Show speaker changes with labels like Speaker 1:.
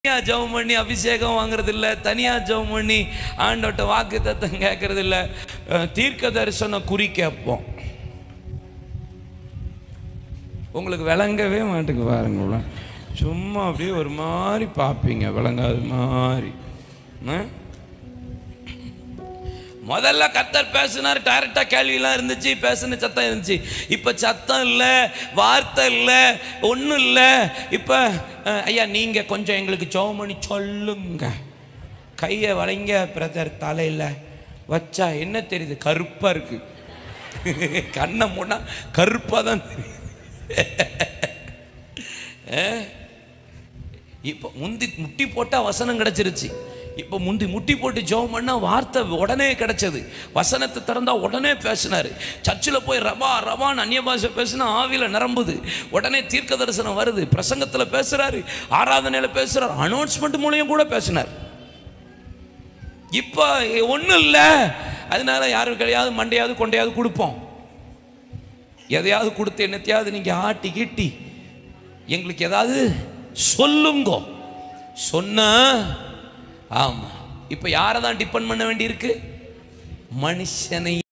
Speaker 1: தனியா ஜெபம் பண்ணி அபிஷேகம் வாங்குறது இல்ல தனியா ஜெபம் பண்ணி ஆண்டோட்ட வாக்கு தத்தம் கேட்கறது இல்ல அஹ், தீர்க்க தரிசனம் குறி கேட்போம் உங்களுக்கு விளங்கவே மாட்டுக்கு பாருங்க சும்மா அப்படியே ஒரு மாதிரி பார்ப்பீங்க விளங்காத மாதிரி ஆ? முதல்ல கத்தர் பேசினார் டைரக்டா கேள்வியெல்லாம் இருந்துச்சு பேசின சத்தம் இருந்துச்சு இப்ப சத்தம் இல்ல வார்த்தை இல்ல ஒண்ணும் இல்ல இப்ப அஹ், ஐயா நீங்க கொஞ்சம் எங்களுக்கு ஜெபம் பண்ணி சொல்லுங்க கையை வளைங்க பிரதர் தலையில வச்சா என்ன தெரியுது கருப்பா இருக்கு கண்ணை மூடா கருப்பா தான் தெரியுது இப்போ முந்தி முட்டி போட்டால் வசனம் கிடைச்சிருச்சு இப்போ முந்தி முட்டி போட்டு ஜெபம் பண்ணா வார்த்தை உடனே கிடைச்சது வசனத்தை திறந்தா உடனே பேசினார் சர்ச்சில் போய் ரவா ரவான்னு அந்நிய பாஷை பேசினா ஆவியில் நிரம்புது உடனே தீர்க்க தரிசனம் வருது பிரசங்கத்தில் பேசுறாரு ஆராதனையில் பேசுறாரு அனௌன்ஸ்மெண்ட் மூலியம் கூட பேசினார் இப்போ ஒன்றும் இல்லை அதனால யாரும் கிடையாது மண்டையாவது கொண்டையாவது கொடுப்போம் எதையாவது கொடுத்து என்னத்தையாவது நீங்கள் ஆட்டி கீட்டி எங்களுக்கு ஏதாவது சொல்லுங்க சொன்னா ஆமா இப்போ யாரை தான் டிபெண்ட் பண்ண வேண்டியிருக்கு மனுஷனை